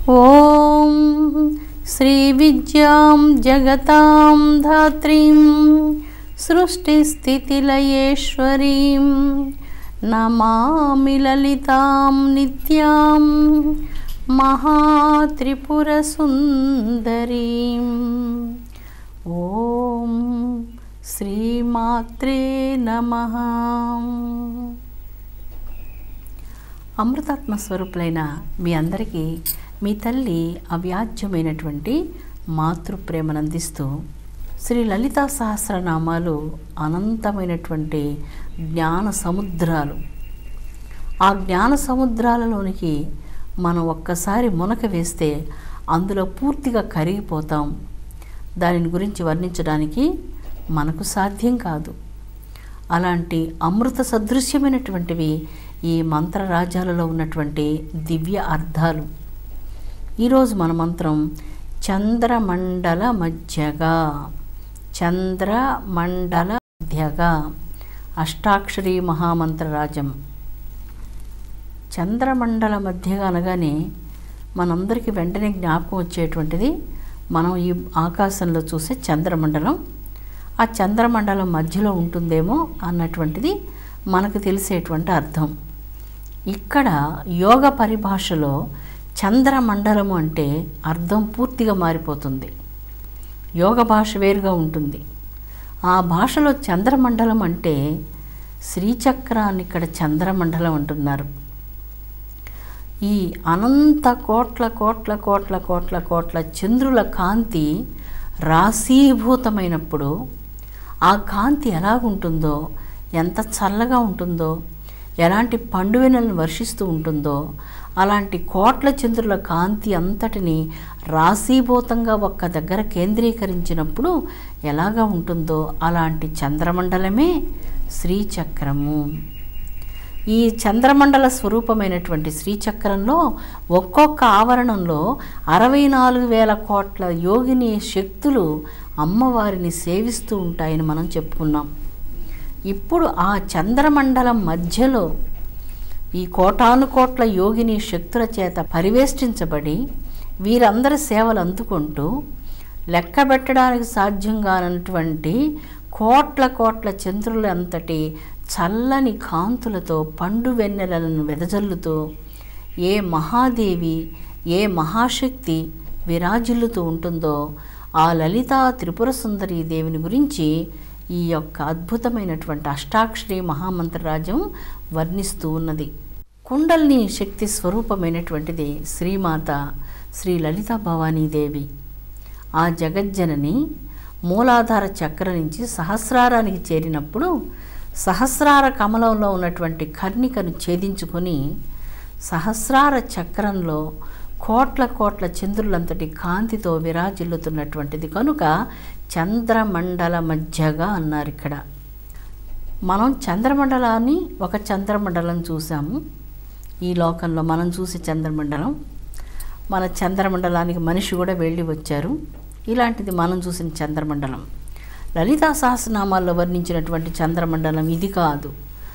ॐ श्रीविद्यां जगतां धात्रीं सृष्टिस्थितिलयेश्वरीं नमामि ललितां नित्यां महात्रिपुरसुन्दरीम् ॐ శ్రీమాత్రే నమ అమృతాత్మ స్వరూపులైన మీ అందరికీ మీ తల్లి అవ్యాజ్యమైనటువంటి మాతృప్రేమను అందిస్తూ శ్రీ లలితా సహస్రనామాలు అనంతమైనటువంటి జ్ఞాన సముద్రాలు ఆ జ్ఞాన సముద్రాలలోనికి మనం ఒక్కసారి మునక వేస్తే అందులో పూర్తిగా కరిగిపోతాం దానిని గురించి వర్ణించడానికి మనకు సాధ్యం కాదు అలాంటి అమృత సదృశ్యమైనటువంటివి ఈ మంత్రరాజ్యాలలో ఉన్నటువంటి దివ్య అర్థాలు ఈరోజు మన మంత్రం చంద్రమండల మధ్యగా చంద్రమండల మధ్యగా అష్టాక్షరి మహామంత్రరాజం చంద్రమండల మధ్యగా అనగానే మనందరికీ వెంటనే జ్ఞాపకం వచ్చేటువంటిది మనం ఈ ఆకాశంలో చూసే చంద్రమండలం ఆ చంద్రమండలం మధ్యలో ఉంటుందేమో అన్నటువంటిది మనకు తెలిసేటువంటి అర్థం ఇక్కడ యోగ పరిభాషలో చంద్రమండలము అంటే అర్థం పూర్తిగా మారిపోతుంది యోగ భాష వేరుగా ఉంటుంది ఆ భాషలో చంద్రమండలం అంటే శ్రీచక్రాన్ని ఇక్కడ చంద్రమండలం అంటున్నారు ఈ అనంత కోట్ల కోట్ల కోట్ల కోట్ల కోట్ల చంద్రుల కాంతి రాశీభూతమైనప్పుడు ఆ కాంతి ఎలాగుంటుందో ఎంత చల్లగా ఉంటుందో ఎలాంటి పండువెనలను వర్షిస్తూ ఉంటుందో అలాంటి కోట్ల చంద్రుల కాంతి అంతటిని రాశీభూతంగా ఒక్క దగ్గర కేంద్రీకరించినప్పుడు ఎలాగా ఉంటుందో అలాంటి చంద్రమండలమే శ్రీచక్రము ఈ చంద్రమండల స్వరూపమైనటువంటి శ్రీచక్రంలో ఒక్కొక్క ఆవరణంలో అరవై నాలుగు వేల కోట్ల యోగిని శక్తులు అమ్మవారిని సేవిస్తూ ఉంటాయని మనం చెప్పుకున్నాం ఇప్పుడు ఆ చంద్రమండలం మధ్యలో ఈ కోటాను కోట్ల యోగిని శక్తుల చేత పరివేష్టించబడి వీరందరి సేవలు అందుకుంటూ లెక్క పెట్టడానికి సాధ్యం కానటువంటి కోట్ల కోట్ల చంద్రుల అంతటి చల్లని కాంతులతో పండు వెన్నెలలను వెదజల్లుతూ ఏ మహాదేవి ఏ మహాశక్తి విరాజిల్లుతూ ఉంటుందో ఆ లలితా త్రిపుర సుందరి దేవిని గురించి ఈ యొక్క అద్భుతమైనటువంటి అష్టాక్షరి మహామంత్రరాజ్యం వర్ణిస్తూ ఉన్నది కుండల్ని శక్తి స్వరూపమైనటువంటిది శ్రీమాత శ్రీ లలితా భవానీదేవి ఆ జగజ్జనని మూలాధార చక్ర నుంచి సహస్రారానికి చేరినప్పుడు సహస్రార కమలంలో ఉన్నటువంటి కర్ణికను ఛేదించుకొని సహస్రార చక్రంలో కోట్ల కోట్ల చంద్రులంతటి కాంతితో విరాజిల్లుతున్నటువంటిది కనుక చంద్రమండల మధ్యగా అన్నారు ఇక్కడ మనం చంద్రమండలాన్ని ఒక చంద్రమండలం చూసాము ఈ లోకంలో మనం చూసే చంద్రమండలం మన చంద్రమండలానికి మనిషి కూడా వెళ్ళి వచ్చారు ఇలాంటిది మనం చూసిన చంద్రమండలం లలితా సహస్రనామాల్లో వర్ణించినటువంటి చంద్రమండలం ఇది కాదు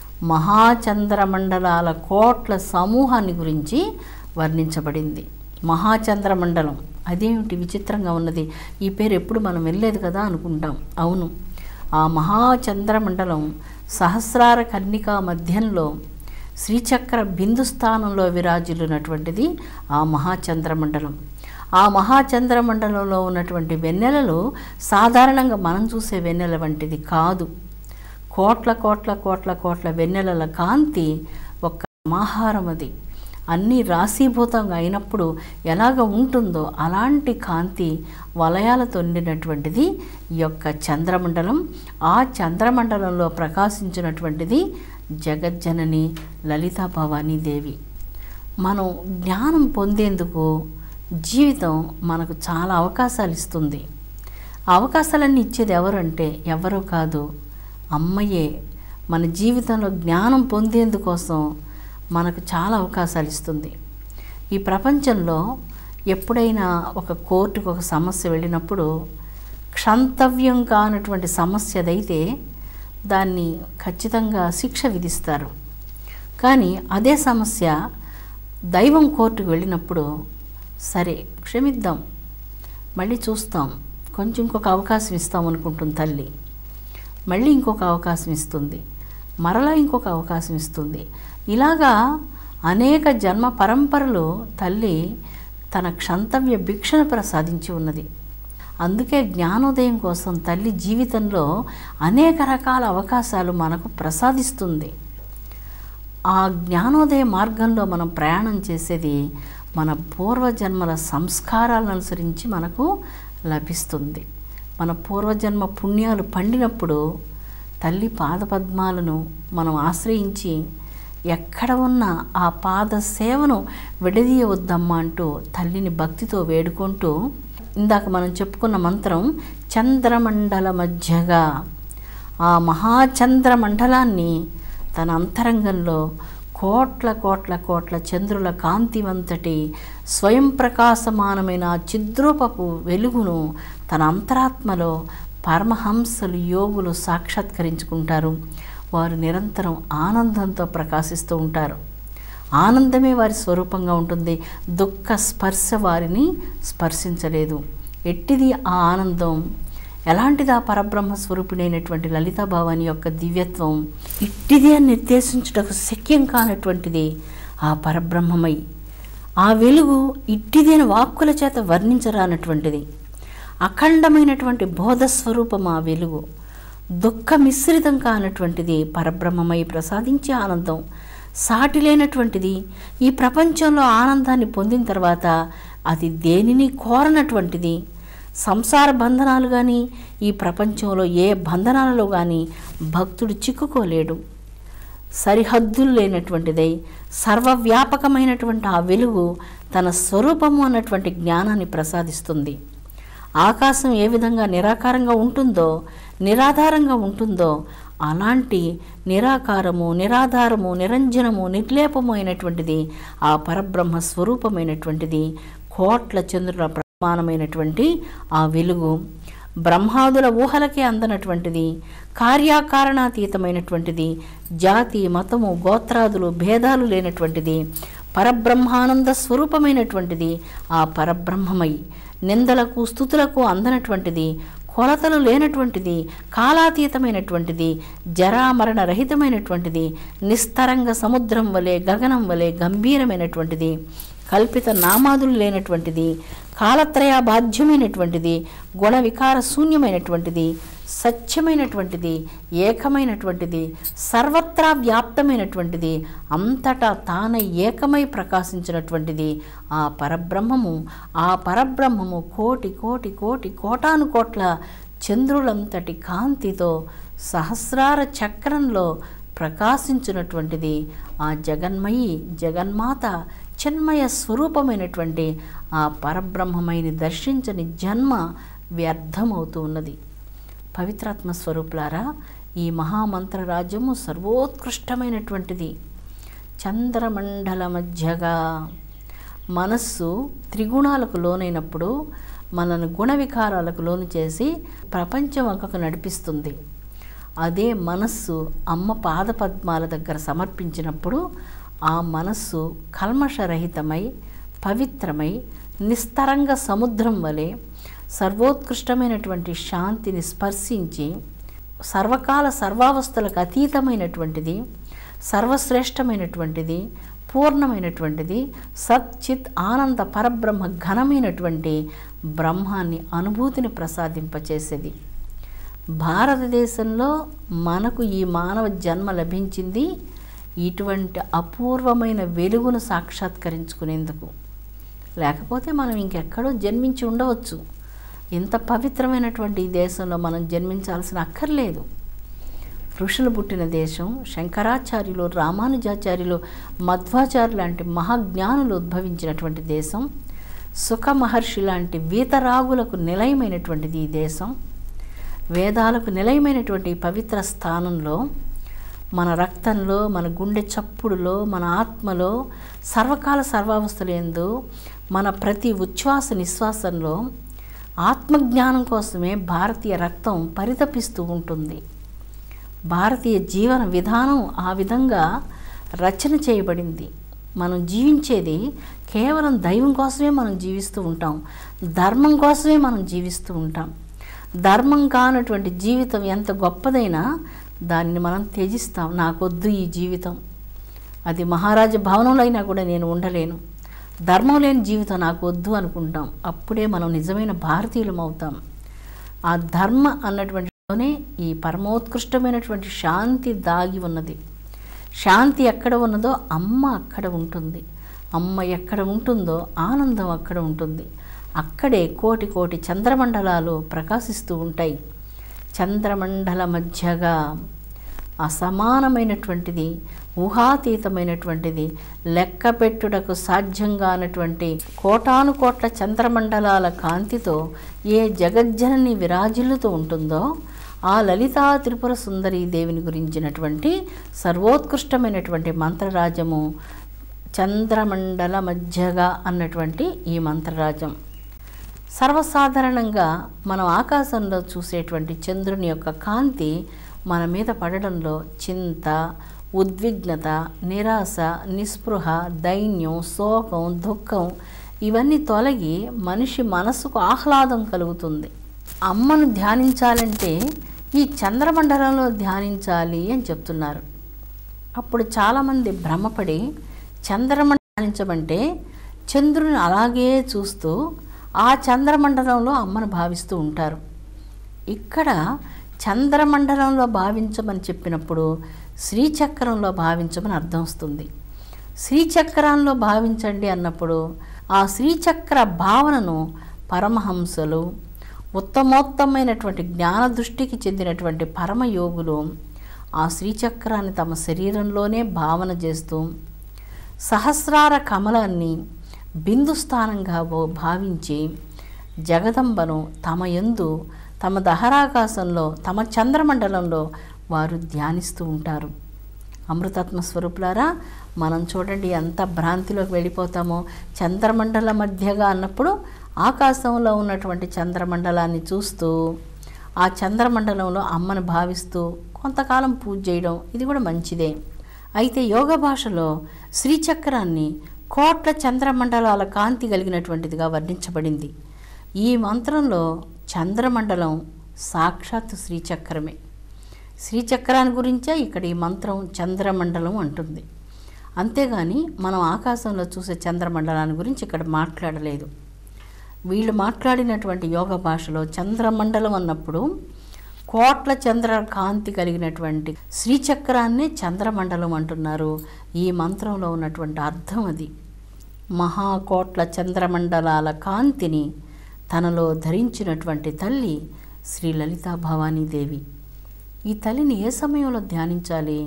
మహాచంద్రమండలాల కోట్ల సమూహాన్ని గురించి వర్ణించబడింది మహాచంద్రమండలం అదేమిటి విచిత్రంగా ఉన్నది ఈ పేరు ఎప్పుడు మనం వెళ్ళలేదు కదా అనుకుంటాం అవును ఆ మహాచంద్రమండలం సహస్రార కర్ణికా మధ్యంలో శ్రీచక్ర బిందు స్థానంలో విరాజిల్లునటువంటిది ఆ మహాచంద్రమండలం ఆ మహాచంద్రమండలంలో ఉన్నటువంటి వెన్నెలలు సాధారణంగా మనం చూసే వెన్నెల వంటిది కాదు కోట్ల కోట్ల కోట్ల కోట్ల వెన్నెలల కాంతి ఒక సమాహారం అది అన్నీ రాశీభూతంగా అయినప్పుడు ఎలాగ ఉంటుందో అలాంటి కాంతి వలయాలతో నిండినటువంటిది ఈ యొక్క చంద్రమండలం ఆ చంద్రమండలంలో ప్రకాశించినటువంటిది జగజ్జనని లలితా భవానీ దేవి మనం జ్ఞానం పొందేందుకు జీవితం మనకు చాలా అవకాశాలు ఇస్తుంది ఆ అవకాశాలన్నీ ఇచ్చేది ఎవరంటే ఎవరో కాదు అమ్మయే మన జీవితంలో జ్ఞానం పొందేందుకోసం మనకు చాలా అవకాశాలు ఇస్తుంది ఈ ప్రపంచంలో ఎప్పుడైనా ఒక కోర్టుకు ఒక సమస్య వెళ్ళినప్పుడు క్షంతవ్యం కానటువంటి సమస్య అదైతే దాన్ని ఖచ్చితంగా శిక్ష విధిస్తారు కానీ అదే సమస్య దైవం కోర్టుకు వెళ్ళినప్పుడు సరే క్షమిద్దాం మళ్ళీ చూస్తాం కొంచెం ఇంకొక అవకాశం ఇస్తాం అనుకుంటుంది తల్లి మళ్ళీ ఇంకొక అవకాశం ఇస్తుంది మరలా ఇంకొక అవకాశం ఇస్తుంది ఇలాగా అనేక జన్మ పరంపరలు తల్లి తన క్షంతవ్య భిక్షను ప్రసాదించి ఉన్నది అందుకే జ్ఞానోదయం కోసం తల్లి జీవితంలో అనేక రకాల అవకాశాలు మనకు ప్రసాదిస్తుంది ఆ జ్ఞానోదయ మార్గంలో మనం ప్రయాణం చేసేది మన పూర్వజన్మల సంస్కారాలను అనుసరించి మనకు లభిస్తుంది మన పూర్వజన్మ పుణ్యాలు పండినప్పుడు తల్లి పాదపద్మాలను మనం ఆశ్రయించి ఎక్కడ ఉన్న ఆ పాద సేవను విడదీయవద్దమ్మా అంటూ తల్లిని భక్తితో వేడుకుంటూ ఇందాక మనం చెప్పుకున్న మంత్రం చంద్రమండల మధ్యగా ఆ మహాచంద్ర మండలాన్ని తన అంతరంగంలో కోట్ల కోట్ల కోట్ల చంద్రుల కాంతివంతటి స్వయం ప్రకాశమానమైన ఆ చిద్రూపపు వెలుగును తన అంతరాత్మలో పరమహంసలు యోగులు సాక్షాత్కరించుకుంటారు వారు నిరంతరం ఆనందంతో ప్రకాశిస్తూ ఉంటారు ఆనందమే వారి స్వరూపంగా ఉంటుంది దుఃఖ స్పర్శ వారిని స్పర్శించలేదు ఎట్టిది ఆ ఆనందం ఎలాంటిది ఆ పరబ్రహ్మ స్వరూపిణైనటువంటి లలితా భవాని యొక్క దివ్యత్వం ఇట్టిది అని నిర్దేశించుటకు శక్యం కానటువంటిది ఆ పరబ్రహ్మమై ఆ వెలుగు ఇట్టిది అని వాక్కుల చేత వర్ణించరానటువంటిది అఖండమైనటువంటి బోధస్వరూపం ఆ వెలుగు దుఃఖ మిశ్రితం కానటువంటిది పరబ్రహ్మమై ప్రసాదించే ఆనందం సాటి లేనటువంటిది ఈ ప్రపంచంలో ఆనందాన్ని పొందిన తర్వాత అది దేనిని కోరనటువంటిది సంసార బంధనాలు కానీ ఈ ప్రపంచంలో ఏ బంధనాలలో కానీ భక్తుడు చిక్కుకోలేడు సరిహద్దులు లేనటువంటిదై సర్వవ్యాపకమైనటువంటి ఆ వెలుగు తన స్వరూపము అన్నటువంటి జ్ఞానాన్ని ప్రసాదిస్తుంది ఆకాశం ఏ విధంగా నిరాకారంగా ఉంటుందో నిరాధారంగా ఉంటుందో అలాంటి నిరాకారము నిరాధారము నిరంజనము నిర్లేపము అయినటువంటిది ఆ పరబ్రహ్మ స్వరూపమైనటువంటిది కోట్ల చంద్రుల ప్రమాణమైనటువంటి ఆ వెలుగు బ్రహ్మాదుల ఊహలకే అందనటువంటిది కార్యాకారణాతీతమైనటువంటిది జాతి మతము గోత్రాదులు భేదాలు లేనటువంటిది పరబ్రహ్మానంద స్వరూపమైనటువంటిది ఆ పరబ్రహ్మమై నిందలకు స్థుతులకు అందనటువంటిది కొలతలు లేనటువంటిది కాలాతీతమైనటువంటిది జరామరణ రహితమైనటువంటిది నిస్తరంగ సముద్రం వలె గగనం వలె గంభీరమైనటువంటిది కల్పిత నామాదులు లేనటువంటిది కాలత్రయ బాధ్యమైనటువంటిది గుణ వికార శూన్యమైనటువంటిది సత్యమైనటువంటిది ఏకమైనటువంటిది సర్వత్రా వ్యాప్తమైనటువంటిది అంతటా తానై ఏకమై ప్రకాశించినటువంటిది ఆ పరబ్రహ్మము ఆ పరబ్రహ్మము కోటి కోటి కోటి కోటాను కోట్ల చంద్రులంతటి కాంతితో సహస్రార చక్రంలో ప్రకాశించినటువంటిది ఆ జగన్మయి జగన్మాత చిన్మయ స్వరూపమైనటువంటి ఆ పరబ్రహ్మమైని దర్శించని జన్మ వ్యర్థమవుతూ ఉన్నది పవిత్రాత్మ స్వరూపులారా ఈ మహామంత్ర రాజ్యము సర్వోత్కృష్టమైనటువంటిది చంద్రమండల మధ్యగా మనస్సు త్రిగుణాలకు లోనైనప్పుడు మనను గుణ వికారాలకు లోను చేసి ప్రపంచం వంకకు నడిపిస్తుంది అదే మనస్సు అమ్మ పాదపద్మాల దగ్గర సమర్పించినప్పుడు ఆ మనస్సు కల్మషరహితమై పవిత్రమై నిస్తరంగ సముద్రం వలె సర్వోత్కృష్టమైనటువంటి శాంతిని స్పర్శించి సర్వకాల సర్వావస్థలకు అతీతమైనటువంటిది సర్వశ్రేష్టమైనటువంటిది పూర్ణమైనటువంటిది సచ్చిత్ ఆనంద పరబ్రహ్మ ఘనమైనటువంటి బ్రహ్మాన్ని అనుభూతిని ప్రసాదింపచేసేది భారతదేశంలో మనకు ఈ మానవ జన్మ లభించింది ఇటువంటి అపూర్వమైన వెలుగును సాక్షాత్కరించుకునేందుకు లేకపోతే మనం ఇంకెక్కడో జన్మించి ఉండవచ్చు ఇంత పవిత్రమైనటువంటి ఈ దేశంలో మనం జన్మించాల్సిన అక్కర్లేదు ఋషులు పుట్టిన దేశం శంకరాచార్యులు రామానుజాచార్యులు మధ్వాచార్యులు లాంటి మహాజ్ఞానులు ఉద్భవించినటువంటి దేశం సుఖ మహర్షి లాంటి వీతరాగులకు నిలయమైనటువంటిది ఈ దేశం వేదాలకు నిలయమైనటువంటి ఈ పవిత్ర స్థానంలో మన రక్తంలో మన గుండె చప్పుడులో మన ఆత్మలో సర్వకాల సర్వావస్థలు ఎందు మన ప్రతి ఉచ్ఛ్వాస నిశ్వాసంలో ఆత్మజ్ఞానం కోసమే భారతీయ రక్తం పరితపిస్తూ ఉంటుంది భారతీయ జీవన విధానం ఆ విధంగా రచన చేయబడింది మనం జీవించేది కేవలం దైవం కోసమే మనం జీవిస్తూ ఉంటాం ధర్మం కోసమే మనం జీవిస్తూ ఉంటాం ధర్మం కానటువంటి జీవితం ఎంత గొప్పదైనా దాన్ని మనం త్యజిస్తాం నాకొద్దు ఈ జీవితం అది మహారాజ భవనంలో అయినా కూడా నేను ఉండలేను ధర్మం లేని జీవితం నాకు వద్దు అనుకుంటాం అప్పుడే మనం నిజమైన భారతీయులం అవుతాం ఆ ధర్మ అన్నటువంటిలోనే ఈ పరమోత్కృష్టమైనటువంటి శాంతి దాగి ఉన్నది శాంతి ఎక్కడ ఉన్నదో అమ్మ అక్కడ ఉంటుంది అమ్మ ఎక్కడ ఉంటుందో ఆనందం అక్కడ ఉంటుంది అక్కడే కోటి కోటి చంద్రమండలాలు ప్రకాశిస్తూ ఉంటాయి చంద్రమండల మధ్యగా అసమానమైనటువంటిది ఊహాతీతమైనటువంటిది లెక్క పెట్టుటకు సాధ్యంగానటువంటి కోటాను కోట్ల చంద్రమండలాల కాంతితో ఏ జగజ్జనని విరాజిల్లుతూ ఉంటుందో ఆ లలితా త్రిపుర సుందరీ దేవిని గురించినటువంటి సర్వోత్కృష్టమైనటువంటి మంత్రరాజము చంద్రమండల మధ్యగా అన్నటువంటి ఈ మంత్రరాజం సర్వసాధారణంగా మనం ఆకాశంలో చూసేటువంటి చంద్రుని యొక్క కాంతి మన మీద పడడంలో చింత ఉద్విగ్నత నిరాశ నిస్పృహ దైన్యం శోకం దుఃఖం ఇవన్నీ తొలగి మనిషి మనసుకు ఆహ్లాదం కలుగుతుంది అమ్మను ధ్యానించాలంటే ఈ చంద్రమండలంలో ధ్యానించాలి అని చెప్తున్నారు అప్పుడు చాలామంది భ్రమపడి చంద్రమండలం ధ్యానించమంటే చంద్రుని అలాగే చూస్తూ ఆ చంద్రమండలంలో అమ్మను భావిస్తూ ఉంటారు ఇక్కడ చంద్రమండలంలో భావించమని చెప్పినప్పుడు శ్రీచక్రంలో భావించమని అర్థం వస్తుంది శ్రీచక్రంలో భావించండి అన్నప్పుడు ఆ శ్రీచక్ర భావనను పరమహంసలు ఉత్తమోత్తమైనటువంటి జ్ఞాన దృష్టికి చెందినటువంటి పరమయోగులు ఆ శ్రీచక్రాన్ని తమ శరీరంలోనే భావన చేస్తూ సహస్రార కమలాన్ని బిందు స్థానంగా భో- భావించి జగదంబను తమ యందు తమ దహరాకాశంలో తమ చంద్రమండలంలో వారు ధ్యానిస్తూ ఉంటారు అమృతాత్మ స్వరూపులారా మనం చూడండి ఎంత భ్రాంతిలోకి వెళ్ళిపోతామో చంద్రమండల మధ్యగా అన్నప్పుడు ఆకాశంలో ఉన్నటువంటి చంద్రమండలాన్ని చూస్తూ ఆ చంద్రమండలంలో అమ్మను భావిస్తూ కొంతకాలం పూజ చేయడం ఇది కూడా మంచిదే అయితే యోగ భాషలో శ్రీచక్రాన్ని కోట్ల చంద్రమండలాల కాంతి కలిగినటువంటిదిగా వర్ణించబడింది ఈ మంత్రంలో చంద్రమండలం సాక్షాత్ శ్రీచక్రమే శ్రీచక్రాన్ని గురించే ఇక్కడ ఈ మంత్రం చంద్రమండలం అంటుంది అంతేగాని మనం ఆకాశంలో చూసే చంద్రమండలాన్ని గురించి ఇక్కడ మాట్లాడలేదు వీళ్ళు మాట్లాడినటువంటి యోగ భాషలో చంద్రమండలం అన్నప్పుడు కోట్ల చంద్ర కాంతి కలిగినటువంటి శ్రీచక్రాన్ని చంద్రమండలం అంటున్నారు ఈ మంత్రంలో ఉన్నటువంటి అర్థం అది మహాకోట్ల చంద్రమండలాల కాంతిని తనలో ధరించినటువంటి తల్లి శ్రీ లలితా భవానీదేవి ఈ తల్లిని ఏ సమయంలో ధ్యానించాలి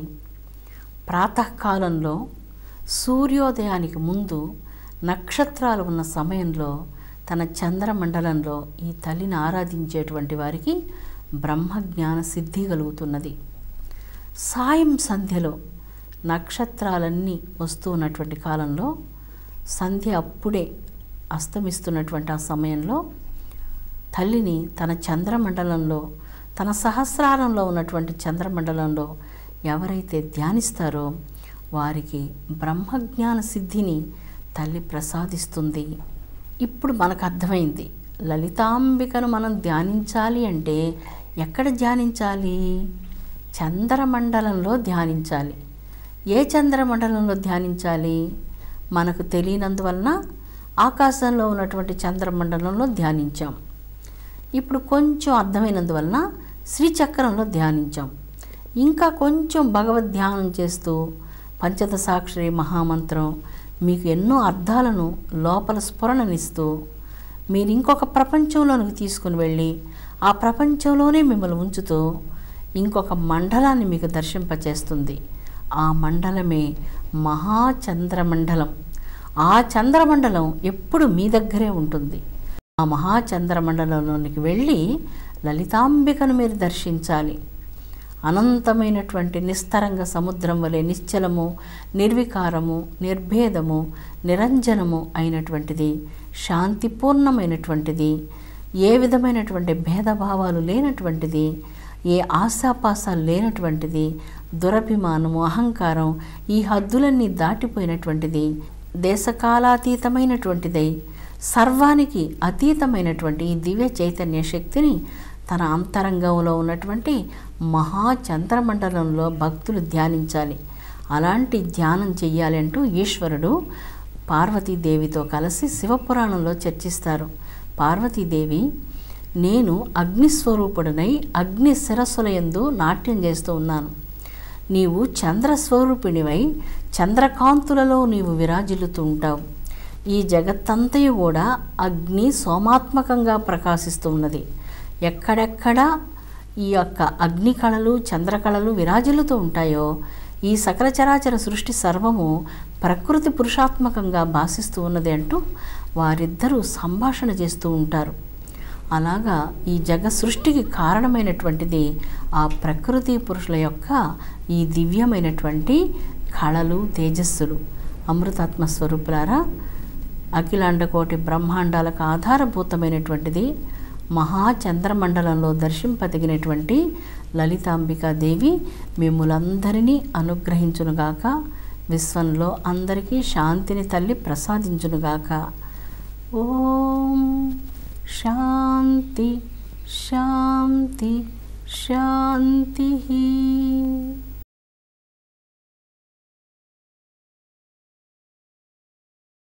ప్రాతకాలంలో సూర్యోదయానికి ముందు నక్షత్రాలు ఉన్న సమయంలో తన చంద్రమండలంలో ఈ తల్లిని ఆరాధించేటువంటి వారికి బ్రహ్మజ్ఞాన సిద్ధి కలుగుతున్నది సాయం సంధ్యలో నక్షత్రాలన్నీ వస్తూ ఉన్నటువంటి కాలంలో సంధ్య అప్పుడే అస్తమిస్తున్నటువంటి ఆ సమయంలో తల్లిని తన చంద్రమండలంలో తన సహస్రారంలో ఉన్నటువంటి చంద్రమండలంలో ఎవరైతే ధ్యానిస్తారో వారికి బ్రహ్మజ్ఞాన సిద్ధిని తల్లి ప్రసాదిస్తుంది ఇప్పుడు మనకు అర్థమైంది లలితాంబికను మనం ధ్యానించాలి అంటే ఎక్కడ ధ్యానించాలి చంద్రమండలంలో ధ్యానించాలి ఏ చంద్రమండలంలో ధ్యానించాలి మనకు తెలియనందువలన ఆకాశంలో ఉన్నటువంటి చంద్రమండలంలో ధ్యానించాం ఇప్పుడు కొంచెం అర్థమైనందువలన శ్రీచక్రంలో ధ్యానించాం ఇంకా కొంచెం భగవద్ ధ్యానం చేస్తూ పంచదశాక్షరి మహామంత్రం మీకు ఎన్నో అర్థాలను లోపల స్ఫురణనిస్తూ మీరు ఇంకొక ప్రపంచంలోనికి తీసుకుని వెళ్ళి ఆ ప్రపంచంలోనే మిమ్మల్ని ఉంచుతూ ఇంకొక మండలాన్ని మీకు దర్శింపచేస్తుంది ఆ మండలమే మహాచంద్రమండలం ఆ చంద్రమండలం ఎప్పుడు మీ దగ్గరే ఉంటుంది ఆ మహాచంద్రమండలంలోనికి వెళ్ళి లలితాంబికను మీరు దర్శించాలి అనంతమైనటువంటి నిస్తరంగ సముద్రం వలె నిశ్చలము నిర్వికారము నిర్భేదము నిరంజనము అయినటువంటిది శాంతిపూర్ణమైనటువంటిది ఏ విధమైనటువంటి భేదభావాలు లేనటువంటిది ఏ ఆశాపాసాలు లేనటువంటిది దురభిమానము అహంకారం ఈ హద్దులన్నీ దాటిపోయినటువంటిది దేశకాలాతీతమైనటువంటిదై సర్వానికి అతీతమైనటువంటి ఈ దివ్య చైతన్య శక్తిని తన అంతరంగంలో ఉన్నటువంటి మహాచంద్రమండలంలో భక్తులు ధ్యానించాలి అలాంటి ధ్యానం చెయ్యాలి అంటూ ఈశ్వరుడు పార్వతీదేవితో కలిసి శివపురాణంలో చర్చిస్తారు పార్వతీదేవి నేను అగ్నిస్వరూపుడనై అగ్ని శిరస్సుల యందు నాట్యం చేస్తూ ఉన్నాను నీవు చంద్రస్వరూపిణివై చంద్రకాంతులలో నీవు విరాజిల్లుతూ ఉంటావు ఈ జగత్తంతయు కూడా అగ్ని సోమాత్మకంగా ప్రకాశిస్తూ ఉన్నది ఎక్కడెక్కడ ఈ యొక్క అగ్ని కళలు చంద్రకళలు విరాజిల్లుతూ ఉంటాయో ఈ సకల చరాచర సృష్టి సర్వము ప్రకృతి పురుషాత్మకంగా భాషిస్తూ ఉన్నది అంటూ వారిద్దరూ సంభాషణ చేస్తూ ఉంటారు అలాగా ఈ జగ సృష్టికి కారణమైనటువంటిది ఆ ప్రకృతి పురుషుల యొక్క ఈ దివ్యమైనటువంటి కళలు తేజస్సులు అమృతాత్మ స్వరూపులారా అఖిలాండకోటి బ్రహ్మాండాలకు ఆధారభూతమైనటువంటిది మహాచంద్రమండలంలో దర్శింపదగినటువంటి లలితాంబికాదేవి మిమ్ములందరినీ అనుగ్రహించునుగాక విశ్వంలో అందరికీ శాంతిని తల్లి ప్రసాదించునుగాక ఓం శాంతి శాంతి శాంతి